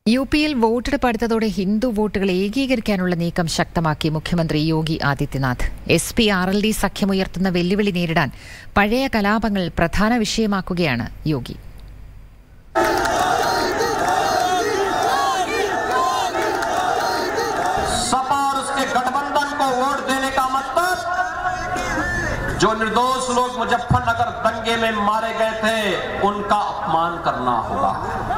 U പിയിൽ വോട്ടെടുപ്പ് അടുത്തതോടെ ഹിന്ദു വോട്ടുകൾ ഏകീകരിക്കാനുള്ള നീക്കം ശക്തമാക്കി മുഖ്യമന്ത്രി Yogi Adityanath S P R L D സഖ്യമുയർത്തുന്ന വെല്ലുവിളി നേരിടാൻ പഴയ കലാപങ്ങൾ പ്രധാന വിഷയമാക്കുകയാണ് യോഗി सपा और उसके गठबंधन को वोट देने का मतलब जो निर्दोष लोग मुजफ्फरनगर दंगे में मारे गए थे उनका अपमान करना होगा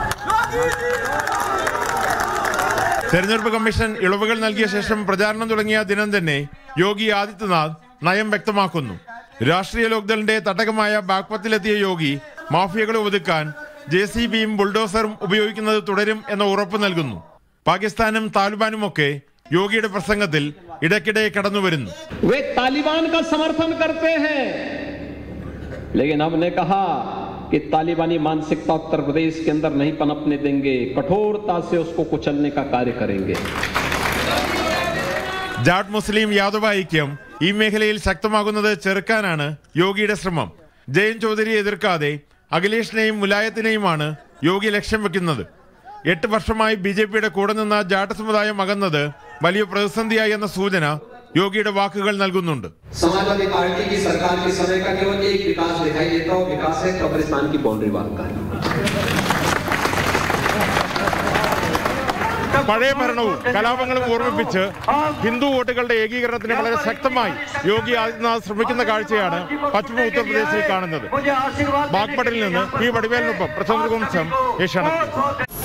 തെരഞ്ഞെടുപ്പ് കമ്മീഷൻ ഇളവുകൾ നൽകിയ ശേഷം പ്രചാരണം തുടങ്ങിയ ദിനം തന്നെ യോഗി ആദിത്യനാഥ് നയം വ്യക്തമാക്കുന്നു രാഷ്ട്രീയ ലോക്ദളിന്റെ തട്ടകമായ ബാഗ്പത്തിലെത്തിയ യോഗി മാഫിയകളെ ഒതുക്കാൻ ജെ സി ബിയും ബുൾഡോസറും ഉപയോഗിക്കുന്നത് തുടരും എന്ന ഉറപ്പ് നൽകുന്നു പാകിസ്ഥാനും താലിബാനുമൊക്കെ യോഗിയുടെ പ്രസംഗത്തിൽ ഇടയ്ക്കിടെ കടന്നുവരുന്നു वे तालिबान का समर्थन करते हैं लेकिन हमने कहा कि तालिबानी मानसिकता उत्तर प्रदेश के अंदर नहीं पनपने देंगे कठोरता से उसको कुचलने का कार्य करेंगे ജാട്ട് മുസ്ലിം യാദവ ഐക്യം ഈ മേഖലയിൽ ശക്തമാകുന്നത് ചെറുക്കാനാണ് യോഗിയുടെ ശ്രമം ജയൻ ചൗധരിയെ എതിർക്കാതെ അഖിലേഷിനെയും മുലായത്തിനെയുമാണ് യോഗി ലക്ഷ്യം വെക്കുന്നത് എട്ട് വർഷമായി ബി ജെ പിയുടെ കൂടെ നിന്ന ജാട്ട് സമുദായം അകന്നത് വലിയ പ്രതിസന്ധിയായി എന്ന സൂചന യോഗിയുടെ വാക്കുകൾ നൽകുന്നുണ്ട് समाजवादी पार्टी की सरकार के समय का केवल एक विकास दिखाई देता हो विकास है कब्रिस्तान की बाउंड्री वाल का പഴയ ഭരണവും കലാപങ്ങളും ഓർമ്മിപ്പിച്ച് ഹിന്ദു വോട്ടുകളുടെ ഏകീകരണത്തിന് വളരെ ശക്തമായി യോഗി ആദിത്യനാഥ് ശ്രമിക്കുന്ന കാഴ്ചയാണ് പശ്ചിമ ഉത്തർപ്രദേശിൽ കാണുന്നത് ബാഗ്പട്ടിൽ നിന്ന് പി വടിവേലിനൊപ്പം പ്രശാന്ത് ഗോംസം ഏഷ്യാനെറ്റ്